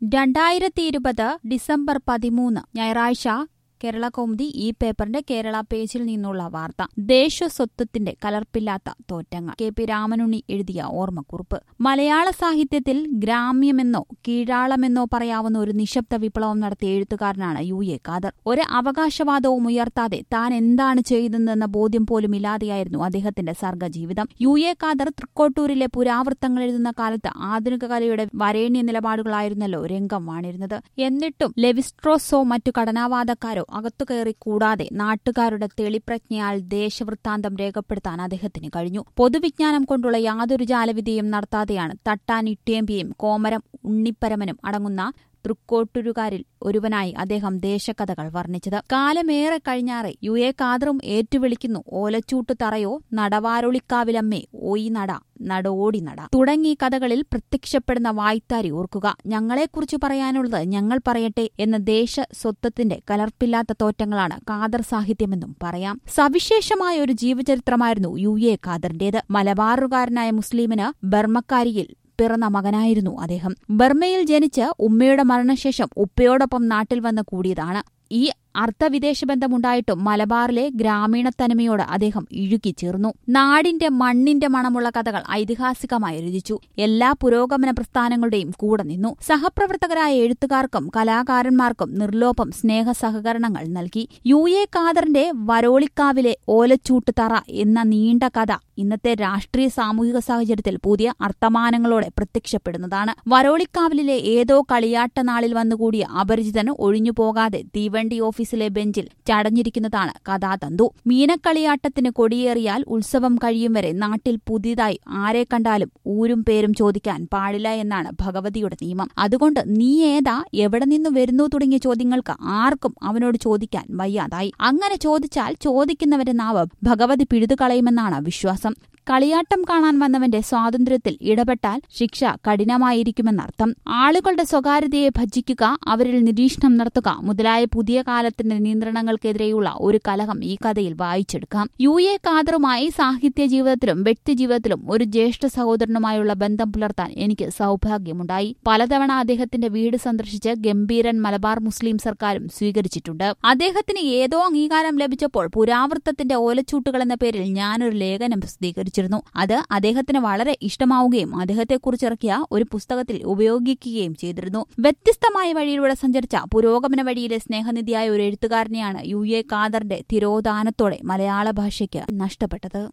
രണ്ടായിരത്തി ഇരുപത് ഡിസംബർ പതിമൂന്ന് ഞായറാഴ്ച കേരള കൗമുദി ഈ പേപ്പറിന്റെ കേരള പേജിൽ നിന്നുള്ള വാർത്ത ദേശസ്വത്വത്തിന്റെ കലർപ്പില്ലാത്ത തോറ്റങ്ങൾ കെ പി രാമനുണ്ണി എഴുതിയ ഓർമ്മക്കുറിപ്പ് മലയാള സാഹിത്യത്തിൽ ഗ്രാമ്യമെന്നോ കീഴാളമെന്നോ പറയാവുന്ന ഒരു നിശബ്ദ വിപ്ലവം നടത്തിയ എഴുത്തുകാരനാണ് യു എ ഖാദർ ഒരു അവകാശവാദവും ഉയർത്താതെ താൻ എന്താണ് ചെയ്തതെന്ന ബോധ്യം പോലും ഇല്ലാതെയായിരുന്നു അദ്ദേഹത്തിന്റെ സർഗജീവിതം യു എ ഖാദർ തൃക്കോട്ടൂരിലെ പുരാവൃത്തങ്ങൾ എഴുതുന്ന കാലത്ത് ആധുനിക കലയുടെ വരേണ്യ നിലപാടുകളായിരുന്നല്ലോ രംഗം വാണിരുന്നത് എന്നിട്ടും ലെവിസ്ട്രോസോ മറ്റു കടനാവാദക്കാരോ അകത്തുകയറി കൂടാതെ നാട്ടുകാരുടെ തെളിപ്രജ്ഞയാൽ ദേശവൃത്താന്തം രേഖപ്പെടുത്താൻ അദ്ദേഹത്തിന് കഴിഞ്ഞു പൊതുവിജ്ഞാനം കൊണ്ടുള്ള യാതൊരു ജാലവിധിയും നടത്താതെയാണ് തട്ടാൻ ഇട്ടിയമ്പിയും കോമരം ഉണ്ണിപ്പരമനും അടങ്ങുന്ന തൃക്കോട്ടൂരുകാരിൽ ഒരുവനായി അദ്ദേഹം ദേശകഥകൾ വർണ്ണിച്ചത് കാലമേറെ കഴിഞ്ഞാറെ യു എ കാതറും ഏറ്റുവിളിക്കുന്നു ഓലച്ചൂട്ടു തറയോ നടവാരുളിക്കാവിലമ്മേ ഓയി നട നടോടി നട തുടങ്ങി കഥകളിൽ പ്രത്യക്ഷപ്പെടുന്ന വായ്ത്താരി ഓർക്കുക ഞങ്ങളെക്കുറിച്ച് പറയാനുള്ളത് ഞങ്ങൾ പറയട്ടെ എന്ന ദേശ സ്വത്വത്തിന്റെ കലർപ്പില്ലാത്ത തോറ്റങ്ങളാണ് കാദർ സാഹിത്യമെന്നും പറയാം സവിശേഷമായ ഒരു ജീവചരിത്രമായിരുന്നു യു എ ഖാദറിന്റേത് മലബാറുകാരനായ മുസ്ലിമിന് ബർമ്മക്കാരിയിൽ പിറന്ന മകനായിരുന്നു അദ്ദേഹം ബർമയിൽ ജനിച്ച് ഉമ്മയുടെ മരണശേഷം ഉപ്പയോടൊപ്പം നാട്ടിൽ വന്ന് കൂടിയതാണ് ഈ അർത്ഥവിദേശ ബന്ധമുണ്ടായിട്ടും മലബാറിലെ ഗ്രാമീണ തനിമയോട് അദ്ദേഹം ഇഴുകിച്ചേർന്നു നാടിന്റെ മണ്ണിന്റെ മണമുള്ള കഥകൾ ഐതിഹാസികമായി രചിച്ചു എല്ലാ പുരോഗമന പ്രസ്ഥാനങ്ങളുടെയും കൂടെ നിന്നു സഹപ്രവർത്തകരായ എഴുത്തുകാർക്കും കലാകാരന്മാർക്കും നിർലോഭം സ്നേഹ സഹകരണങ്ങൾ നൽകി യു എ ഖാദറിന്റെ വരോളിക്കാവിലെ ഓലച്ചൂട്ട് തറ എന്ന നീണ്ട കഥ ഇന്നത്തെ രാഷ്ട്രീയ സാമൂഹിക സാഹചര്യത്തിൽ പുതിയ അർത്ഥമാനങ്ങളോടെ പ്രത്യക്ഷപ്പെടുന്നതാണ് വരോളിക്കാവിലെ ഏതോ കളിയാട്ട നാളിൽ വന്നുകൂടിയ അപരിചിതന് ഒഴിഞ്ഞുപോകാതെ തീവണ്ടി ഓഫീസിലെ ബെഞ്ചിൽ ചടഞ്ഞിരിക്കുന്നതാണ് കഥാതന്തു മീനക്കളിയാട്ടത്തിന് കൊടിയേറിയാൽ ഉത്സവം കഴിയും വരെ നാട്ടിൽ പുതിയതായി ആരെ കണ്ടാലും ഊരും പേരും ചോദിക്കാൻ പാടില്ല എന്നാണ് ഭഗവതിയുടെ നിയമം അതുകൊണ്ട് നീ ഏതാ എവിടെ നിന്ന് വരുന്നു തുടങ്ങിയ ചോദ്യങ്ങൾക്ക് ആർക്കും അവനോട് ചോദിക്കാൻ വയ്യാതായി അങ്ങനെ ചോദിച്ചാൽ ചോദിക്കുന്നവന്റെ നാവ് ഭഗവതി പിഴുതുകളയുമെന്നാണ് വിശ്വാസം കളിയാട്ടം കാണാൻ വന്നവന്റെ സ്വാതന്ത്ര്യത്തിൽ ഇടപെട്ടാൽ ശിക്ഷ കഠിനമായിരിക്കുമെന്നർത്ഥം ആളുകളുടെ സ്വകാര്യതയെ ഭജിക്കുക അവരിൽ നിരീക്ഷണം നടത്തുക മുതലായ പുതിയ കാലത്തിന്റെ നിയന്ത്രണങ്ങൾക്കെതിരെയുള്ള ഒരു കലഹം ഈ കഥയിൽ വായിച്ചെടുക്കാം യു എ ഖാദറുമായി സാഹിത്യ ജീവിതത്തിലും വ്യക്തിജീവിതത്തിലും ഒരു ജ്യേഷ്ഠ സഹോദരനുമായുള്ള ബന്ധം പുലർത്താൻ എനിക്ക് സൗഭാഗ്യമുണ്ടായി പലതവണ അദ്ദേഹത്തിന്റെ വീട് സന്ദർശിച്ച് ഗംഭീരൻ മലബാർ മുസ്ലിം സർക്കാരും സ്വീകരിച്ചിട്ടുണ്ട് അദ്ദേഹത്തിന് ഏതോ അംഗീകാരം ലഭിച്ചപ്പോൾ പുരാവൃത്തത്തിന്റെ ഓലച്ചൂട്ടുകൾ എന്ന പേരിൽ ഞാനൊരു ലേഖനം പ്രസിദ്ധീകരിച്ചു വെച്ചിരുന്നു അത് അദ്ദേഹത്തിന് വളരെ ഇഷ്ടമാവുകയും അദ്ദേഹത്തെക്കുറിച്ചിറക്കിയ ഒരു പുസ്തകത്തിൽ ഉപയോഗിക്കുകയും ചെയ്തിരുന്നു വ്യത്യസ്തമായ വഴിയിലൂടെ സഞ്ചരിച്ച പുരോഗമന വഴിയിലെ സ്നേഹനിധിയായ ഒരു എഴുത്തുകാരനെയാണ് യു എ ഖാദറിന്റെ തിരോധാനത്തോടെ മലയാള ഭാഷയ്ക്ക് നഷ്ടപ്പെട്ടത്